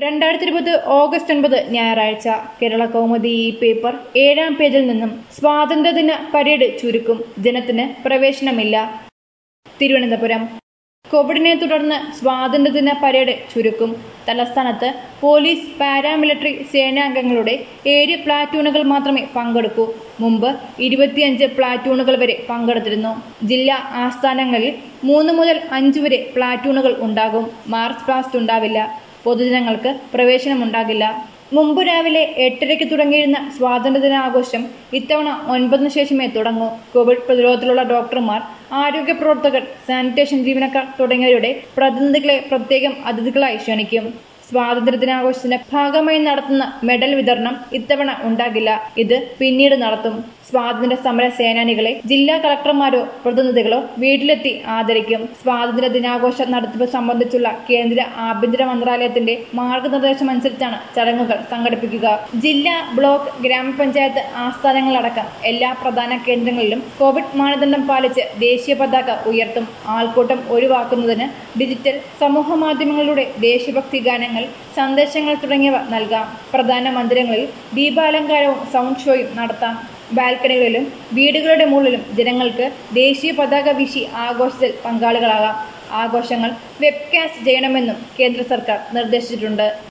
രണ്ടായിരത്തി ഇരുപത് ഓഗസ്റ്റ് ഒൻപത് ഞായറാഴ്ച കേരള കൗമുദി ഈ പേപ്പർ ഏഴാം പേജിൽ നിന്നും സ്വാതന്ത്ര്യദിന പരേഡ് ചുരുക്കും ജനത്തിന് പ്രവേശനമില്ല തിരുവനന്തപുരം കോവിഡിനെ തുടർന്ന് സ്വാതന്ത്ര്യദിന പരേഡ് ചുരുക്കും തലസ്ഥാനത്ത് പോലീസ് പാരാമിലിറ്ററി സേനാംഗങ്ങളുടെ ഏഴ് പ്ലാറ്റൂണുകൾ മാത്രമേ പങ്കെടുക്കൂ മുമ്പ് ഇരുപത്തിയഞ്ച് പ്ലാറ്റൂണുകൾ വരെ പങ്കെടുത്തിരുന്നു ജില്ലാ ആസ്ഥാനങ്ങളിൽ മൂന്ന് മുതൽ അഞ്ച് വരെ പ്ലാറ്റൂണുകൾ ഉണ്ടാകും മാർച്ച് പാസ്റ്റ് ഉണ്ടാവില്ല പൊതുജനങ്ങൾക്ക് പ്രവേശനമുണ്ടാകില്ല മുമ്പ് രാവിലെ എട്ടരയ്ക്ക് തുടങ്ങിയിരുന്ന സ്വാതന്ത്ര്യദിനാഘോഷം ഇത്തവണ ഒൻപതിനു ശേഷമേ തുടങ്ങൂ കോവിഡ് പ്രതിരോധത്തിലുള്ള ഡോക്ടർമാർ ആരോഗ്യ പ്രവർത്തകർ സാനിറ്റേഷൻ ജീവനക്കാർ തുടങ്ങിയവരുടെ പ്രതിനിധികളെ പ്രത്യേകം അതിഥികളായി ക്ഷണിക്കും സ്വാതന്ത്ര്യദിനാഘോഷത്തിന്റെ ഭാഗമായി നടത്തുന്ന മെഡൽ വിതരണം ഇത്തവണ ഉണ്ടാകില്ല ഇത് പിന്നീട് നടത്തും സ്വാതന്ത്ര്യ സമര സേനാനികളെ ജില്ലാ കളക്ടർമാരോ പ്രതിനിധികളോ വീട്ടിലെത്തി ആദരിക്കും സ്വാതന്ത്ര്യ ദിനാഘോഷ നടത്തിപ്പ് സംബന്ധിച്ചുള്ള കേന്ദ്ര ആഭ്യന്തര മന്ത്രാലയത്തിന്റെ മാർഗനിർദ്ദേശം അനുസരിച്ചാണ് ചടങ്ങുകൾ സംഘടിപ്പിക്കുക ജില്ലാ ബ്ലോക്ക് ഗ്രാമപഞ്ചായത്ത് ആസ്ഥാനങ്ങളടക്കം എല്ലാ പ്രധാന കേന്ദ്രങ്ങളിലും കോവിഡ് മാനദണ്ഡം പാലിച്ച് ദേശീയ പതാക ഉയർത്തും ആൾക്കൂട്ടം ഒഴിവാക്കുന്നതിന് ഡിജിറ്റൽ സമൂഹ മാധ്യമങ്ങളിലൂടെ ദേശീയഭക്തി ഗാനങ്ങൾ സന്ദേശങ്ങൾ തുടങ്ങിയവ നൽകാം പ്രധാന മന്ദിരങ്ങളിൽ ദീപാലങ്കാരവും സൗണ്ട് ഷോയും നടത്താം ബാൽക്കണികളിലും വീടുകളുടെ മുകളിലും ജനങ്ങൾക്ക് ദേശീയ പതാക വീശി ആഘോഷത്തിൽ പങ്കാളികളാകാം ആഘോഷങ്ങൾ വെബ്കാസ്റ്റ് ചെയ്യണമെന്നും കേന്ദ്ര സർക്കാർ നിർദ്ദേശിച്ചിട്ടുണ്ട്